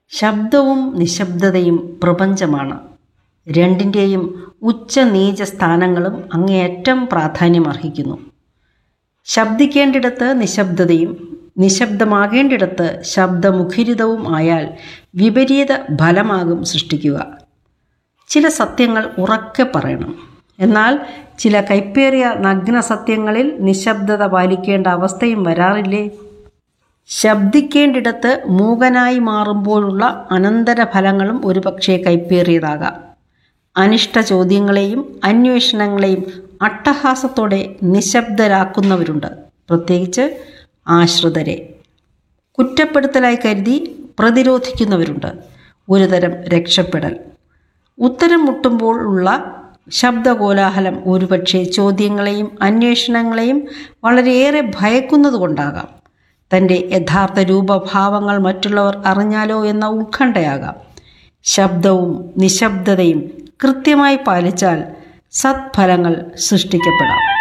ശബ്ദവും നിശബ്ദതയും പ്രപഞ്ചമാണ് രണ്ടിൻ്റെയും ഉച്ച നീച സ്ഥാനങ്ങളും അങ്ങേയറ്റം പ്രാധാന്യമർഹിക്കുന്നു ശബ്ദിക്കേണ്ടിടത്ത് നിശബ്ദതയും നിശബ്ദമാകേണ്ടിടത്ത് ശബ്ദമുഖരിതവും ആയാൽ വിപരീത ഫലമാകും സൃഷ്ടിക്കുക ചില സത്യങ്ങൾ ഉറക്കെ പറയണം എന്നാൽ ചില കൈപ്പേറിയ നഗ്ന സത്യങ്ങളിൽ നിശബ്ദത പാലിക്കേണ്ട അവസ്ഥയും വരാറില്ലേ ശബ്ദിക്കേണ്ടിടത്ത് മൂകനായി മാറുമ്പോഴുള്ള അനന്തരഫലങ്ങളും ഒരുപക്ഷെ കൈപ്പേറിയതാകാം അനിഷ്ട ചോദ്യങ്ങളെയും അന്വേഷണങ്ങളെയും അട്ടഹാസത്തോടെ നിശബ്ദരാക്കുന്നവരുണ്ട് പ്രത്യേകിച്ച് ആശ്രിതരെ കുറ്റപ്പെടുത്തലായി കരുതി പ്രതിരോധിക്കുന്നവരുണ്ട് ഒരുതരം രക്ഷപ്പെടൽ ഉത്തരം മുട്ടുമ്പോൾ ഉള്ള ശബ്ദകോലാഹലം ഒരുപക്ഷെ ചോദ്യങ്ങളെയും അന്വേഷണങ്ങളെയും വളരെയേറെ ഭയക്കുന്നതുകൊണ്ടാകാം തൻ്റെ യഥാർത്ഥ രൂപഭാവങ്ങൾ മറ്റുള്ളവർ അറിഞ്ഞാലോ എന്ന ഉത്കണ്ഠയാകാം ശബ്ദവും നിശബ്ദതയും കൃത്യമായി പാലിച്ചാൽ സത്ഫലങ്ങൾ സൃഷ്ടിക്കപ്പെടാം